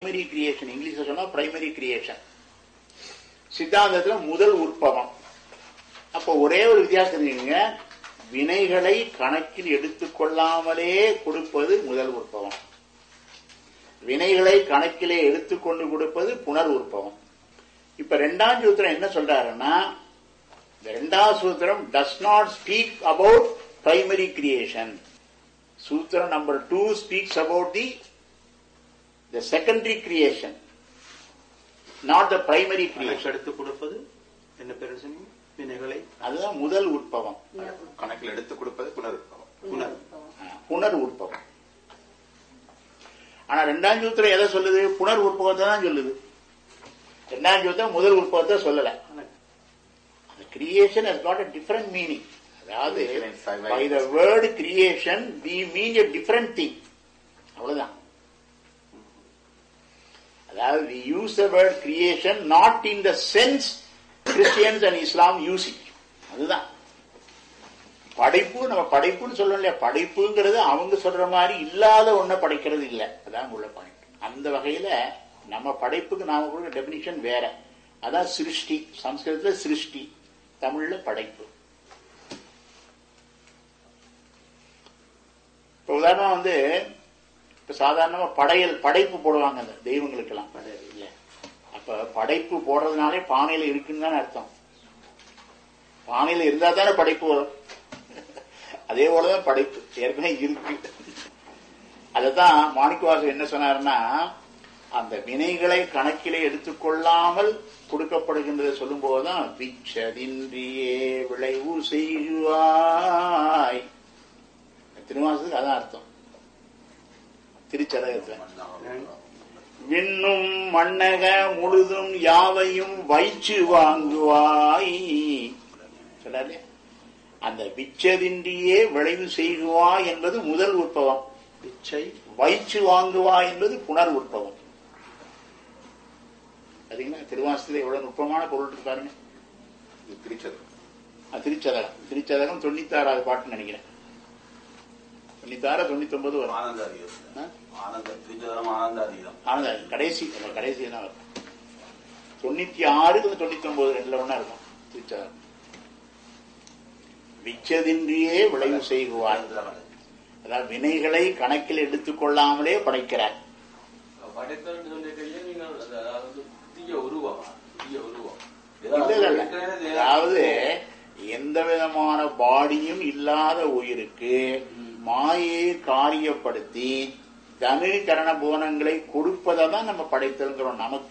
Primary creation இங்கிலீஷ்ல சொன்னா primary creation சித்தாந்தத்துல முதல் உற்பவம் அப்ப ஒரே ஒரு வித்தியாசம் தெரிஞ்சுக்கங்க வினைகளை கணக்கில் எடுத்துக்கொள்ளாமலே கொடுப்பது முதல் உற்பவம் வினைகளை கணக்கிலே எடுத்துக்கொண்டு கொடுப்பது புனர் உற்பவம் இப்ப ரெண்டாம் சூத்திரம் என்ன சொல்றாருன்னா இந்த ரெண்டாவது சூத்திரம் does not speak about primary creation சூத்திரம் number two speaks about the the secondary creation not the primary creation எடுத்து கொடுப்பது என்ன பேர் சொன்னீங்க வினைகளை அதுதான் முதல் உற்பவம் கணக்கில் எடுத்து கொடுப்பது புனருற்பவம் புனர் புனர் உற்பவம் ஆனா ரெண்டாம் சூத்திரம் எதை சொல்லுது புனர் உற்பவத்தை தான் சொல்லுது ரெண்டாம் சூத்திரம் முதல் உற்பவத்தை சொல்லல அந்த creation has got a different meaning அதாவது by the word creation we mean a different thing அவ்வளவுதான் அதாவது we use the word creation not in the sense Christians and Islam use it அதுதான் படைப்பு நம்ம படைப்புன்னு சொல்றோம் இல்லையா படைப்புங்கிறது அவங்க சொல்ற மாதிரி இல்லாத ஒன்றை படைக்கிறது இல்ல அதான் உள்ள பாயிண்ட் அந்த வகையில நம்ம படைப்புக்கு நாம கொடுக்க டெபினிஷன் வேற அதான் சிருஷ்டி சம்ஸ்கிருதத்துல சிருஷ்டி தமிழ்ல படைப்பு இப்ப உதாரணமா வந்து இப்ப சாதாரணமா படையல் படைப்பு போடுவாங்க அந்த தெய்வங்களுக்கெல்லாம் இல்ல அப்ப படைப்பு போடுறதுனாலே பானையில இருக்குன்னு தானே அர்த்தம் பானையில இருந்தா தானே படைப்பு வரும் அதே போலதான் படைப்பு ஏற்கனவே இருக்கு அததான் மாணிக்கவாசர் என்ன சொன்னாருன்னா அந்த வினைகளை கணக்கிலே எடுத்துக்கொள்ளாமல் கொடுக்கப்படுகின்றதை சொல்லும் போதுதான் விச்சதின்றியே விளைவு செய்வாய் திருவாசத்துக்கு அதான் அர்த்தம் திருச்சதகத்துல விண்ணும் மண்ணக முழுதும் யாவையும் வைச்சு வாங்குவாய் சொல்லாரு அந்த விச்சதின்றியே விளைவு செய்குவாய் என்பது முதல் உற்பவம் பிச்சை வைச்சு வாங்குவாய் என்பது புனர் உற்பவம் பாத்தீங்களா திருவாசத்துல எவ்வளவு நுட்பமான பொருள் இருக்கு பாருங்க இது திருச்சது அது திருச்சதகம் திருச்சதகம் தொண்ணூத்தாறாவது பாட்டுன்னு நினைக்கிறேன் தொண்ணூத்தாறு தொண்ணூத்தி ஒன்பது வரும் ஆனந்தாதீதம் ஆ? ஆனந்த திருச்சதம் ஆனந்தாதீதம் ஆனந்த கடைசி அந்த கடைசி தான் வரும் தொண்ணூத்தி ஆறு தொண்ணூத்தி ஒன்பது ரெண்டுல ஒண்ணா இருக்கும் திருச்சதகம் விச்சதின்றியே விளைவு செய்குவாய் அதாவது வினைகளை கணக்கில் எடுத்துக்கொள்ளாமலே படைக்கிறார் படைத்தல் சொல்லிட்டீங்க நீங்கள் அந்த அதாவது தீய உருவம் தீய உருவம் இல்ல இல்ல இல்ல அதாவது எந்த விதமான பாடியும் இல்லாத உயிருக்கு மாயை காரியப்படுத்தி தனு கரண புவனங்களை கொடுப்பதை தான் நம்ம படைத்தல்கிறோம் நமக்கு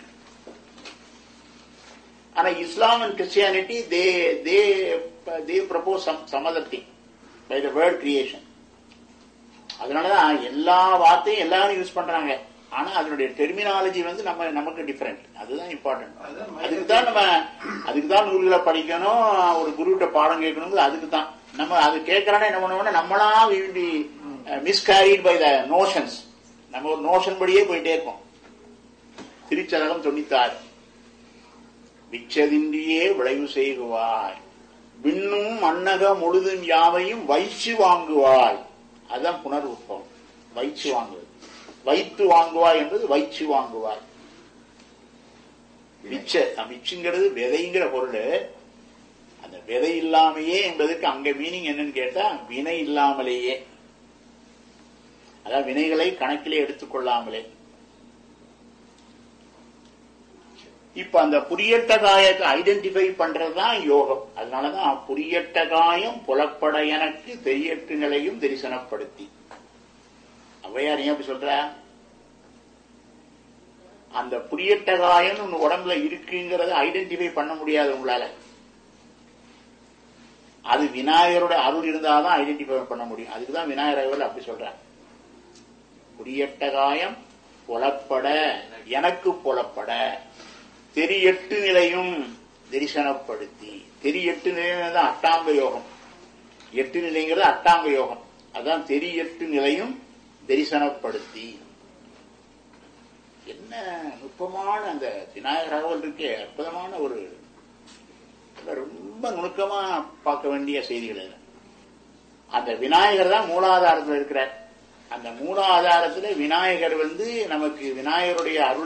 ஆனா Islam and Christianity they they they propose some some other thing by the word creation அதனாலதான் எல்லா வார்த்தையும் எல்லாரும் யூஸ் பண்றாங்க ஆனா அதனுடைய டெர்மினாலஜி வந்து நம்ம நமக்கு டிஃபரெண்ட் அதுதான் இம்பார்ட்டன்ட் அதுக்கு தான் நம்ம அதுக்கு தான் நூல்களை படிக்கணும் ஒரு குருகிட்ட பாடம் கேட்கணும் அதுக்கு தான் நம்ம அது கேட்கறானே என்ன பண்ணுவோம்னா நம்மளா மிஸ்கேரிட் பை த நோஷன்ஸ் நம்ம ஒரு நோஷன் படியே போயிட்டே இருப்போம் திருச்சதகம் தொண்ணூத்தாறு விச்சதின்றியே விளைவு செய்குவாய் விண்ணும் மண்ணக முழுதும் யாவையும் வைச்சு வாங்குவாய் அதான் புனர் உற்பவம் வைச்சு வாங்குவது வைத்து வாங்குவாய் என்பது வைச்சு வாங்குவாய் மிச்ச மிச்சுங்கிறது விதைங்கிற பொருள் அந்த விதை இல்லாமையே என்பதற்கு அங்க மீனிங் என்னன்னு கேட்டா வினை இல்லாமலேயே அதாவது வினைகளை கணக்கிலே எடுத்துக்கொள்ளாமலே இப்ப அந்த புரியட்ட காயத்தை ஐடென்டிஃபை பண்றதுதான் யோகம் அதனாலதான் புரியட்ட காயம் புலப்பட எனக்கு தெரியட்டு நிலையும் தரிசனப்படுத்தி ஔவையார் ஏன் அப்படி சொல்ற அந்த புரியட்ட காயம் உங்க உடம்புல இருக்குங்கிறத ஐடென்டிஃபை பண்ண முடியாது உங்களால அது விநாயகரோட அருள் இருந்தாதான் ஐடென்டிஃபை பண்ண முடியும் அதுக்குதான் விநாயகர் அவர்கள் அப்படி சொல்றார் புரியட்ட காயம் புலப்பட எனக்கு புலப்பட தெரியட்டு நிலையும் தரிசனப்படுத்தி தெரியட்டு நிலையம் தான் அட்டாங்க யோகம் எட்டு நிலைங்கிறது அட்டாங்க யோகம் அதான் தெரியட்டு நிலையும் தரிசனப்படுத்தி என்ன நுட்பமான அந்த விநாயகர் ராகவல் இருக்கே அற்புதமான ஒரு ரொம்ப நுணுக்கமா பார்க்க வேண்டிய செய்திகள் இது. அந்த விநாயகர் தான் மூலாதாரத்தில் இருக்கிறார் அந்த மூலாதாரத்துல விநாயகர் வந்து நமக்கு விநாயகருடைய அருள்